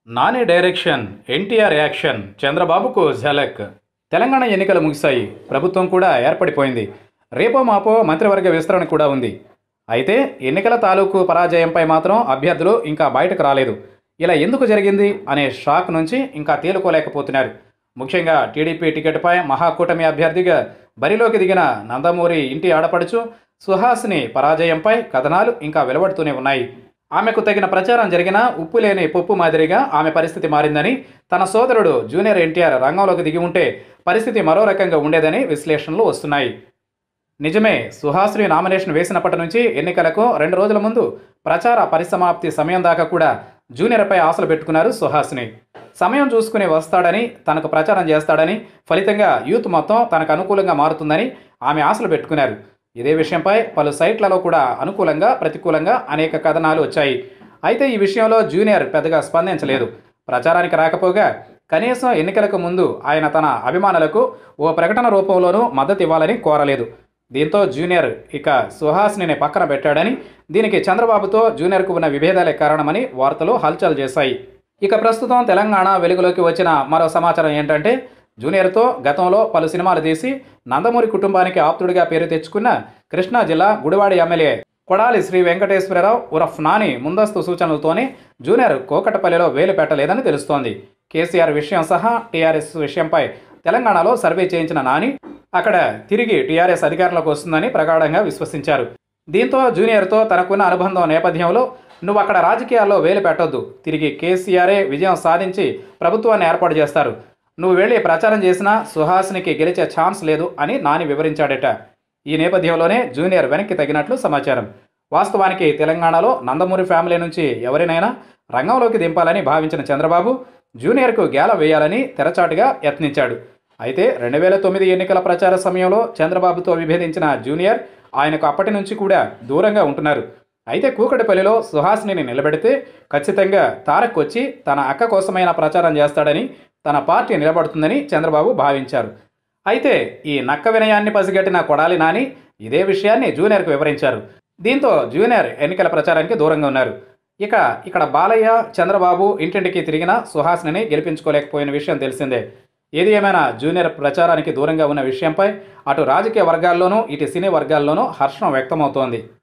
Nani direction NTR action చంద్రబాబుకు ఝలక్ తెలంగాణ ఎన్నికలు ముగిశాయి ప్రభుత్వం కూడా ఏర్పడిపోయింది రేపో మాపో మంత్రివర్గ విస్తరణ కూడా ఉంది అయితే ఎన్నికల తాలూకు పరాజయంపై మాత్రం అభ్యర్థులు ఇంకా బయటకు రాలేదు ఇలా ఎందుకు జరిగింది అనే షాక్ నుంచి ఇంకా తేలుకోలేకపోతున్నారు ముఖ్యంగా టీడీపీ టికెట్పై మహాకూటమి అభ్యర్థిగా బరిలోకి దిగిన నందమూరి ఇంటి ఆడపడుచు సుహాసిని పరాజయంపై కథనాలు ఇంకా వెలువడుతూనే ఉన్నాయి ఆమెకు తగిన ప్రచారం జరిగినా ఉప్పు లేని పప్పు మాదిరిగా ఆమె పరిస్థితి మారిందని తన సోదరుడు జూనియర్ ఎన్టీఆర్ రంగంలోకి దిగి ఉంటే పరిస్థితి మరో రకంగా ఉండేదని విశ్లేషణలు వస్తున్నాయి నిజమే సుహాసిని నామినేషన్ వేసినప్పటి నుంచి ఎన్నికలకు రెండు రోజుల ముందు ప్రచార పరిసమాప్తి సమయం దాకా కూడా జూనియర్పై ఆశలు పెట్టుకున్నారు సుహాసిని సమయం చూసుకుని వస్తాడని తనకు ప్రచారం చేస్తాడని ఫలితంగా యూత్ మొత్తం తనకు అనుకూలంగా మారుతుందని ఆమె ఆశలు పెట్టుకున్నారు ఇదే విషయంపై పలు సైట్లలో కూడా అనుకూలంగా ప్రతికూలంగా అనేక కథనాలు వచ్చాయి అయితే ఈ విషయంలో జూనియర్ పెద్దగా స్పందించలేదు ప్రచారానికి రాకపోగా కనీసం ఎన్నికలకు ముందు ఆయన తన అభిమానులకు ఓ ప్రకటన రూపంలోనూ మద్దతు ఇవ్వాలని కోరలేదు దీంతో జూనియర్ ఇక సుహాసిని పక్కన పెట్టాడని దీనికి చంద్రబాబుతో జూనియర్కు ఉన్న విభేదాలే కారణమని వార్తలు హల్చల్ చేశాయి ఇక ప్రస్తుతం తెలంగాణ వెలుగులోకి వచ్చిన మరో సమాచారం ఏంటంటే జూనియర్తో గతంలో పలు సినిమాలు తీసి నందమూరి కుటుంబానికి ఆప్తుడిగా పేరు తెచ్చుకున్న కృష్ణా జిల్లా గుడివాడ ఎమ్మెల్యే కొడాలి శ్రీ వెంకటేశ్వరరావు ఉరఫ్ నాని ముందస్తు సూచనలతోనే జూనియర్ కోకటపల్లిలో వేలు పెట్టలేదని తెలుస్తోంది కేసీఆర్ విషయం సహా టీఆర్ఎస్ విషయంపై తెలంగాణలో సర్వే చేయించిన నాని అక్కడ తిరిగి టీఆర్ఎస్ అధికారంలోకి వస్తుందని ప్రగాఢంగా విశ్వసించారు దీంతో జూనియర్తో తనకున్న అనుబంధం నేపథ్యంలో నువ్వు అక్కడ రాజకీయాల్లో వేలు పెట్టొద్దు తిరిగి కేసీఆరే విజయం సాధించి ప్రభుత్వాన్ని ఏర్పాటు చేస్తారు నువ్వు వెళ్ళి ప్రచారం చేసినా సుహాసినికి గెలిచే ఛాన్స్ లేదు అని నాని వివరించాడట ఈ నేపథ్యంలోనే జూనియర్ వెనక్కి తగినట్లు సమాచారం వాస్తవానికి తెలంగాణలో నందమూరి ఫ్యామిలీ నుంచి ఎవరినైనా రంగంలోకి దింపాలని భావించిన చంద్రబాబు జూనియర్కు గేల వేయాలని తెరచాటుగా యత్నించాడు అయితే రెండు వేల తొమ్మిది ఎన్నికల ప్రచార సమయంలో చంద్రబాబుతో విభేదించిన జూనియర్ ఆయనకు అప్పటి నుంచి కూడా దూరంగా ఉంటున్నారు అయితే కూకటిపల్లిలో సుహాసిని నిలబెడితే ఖచ్చితంగా తారక్ వచ్చి తన అక్క కోసమైన ప్రచారం చేస్తాడని తన పార్టీ నిలబడుతుందని చంద్రబాబు భావించారు అయితే ఈ నక్క వినయాన్ని పసిగట్టిన కొడాలి నాని ఇదే విషయాన్ని జూనియర్కు వివరించారు దీంతో జూనియర్ ఎన్నికల ప్రచారానికి దూరంగా ఉన్నారు ఇక ఇక్కడ బాలయ్య చంద్రబాబు ఇంటింటికి తిరిగిన సుహాసిని గెలిపించుకోలేకపోయిన విషయం తెలిసిందే ఏది ఏమైనా జూనియర్ ప్రచారానికి దూరంగా ఉన్న విషయంపై అటు రాజకీయ వర్గాల్లోనూ ఇటు సినీ వర్గాల్లోనూ హర్షం వ్యక్తమవుతోంది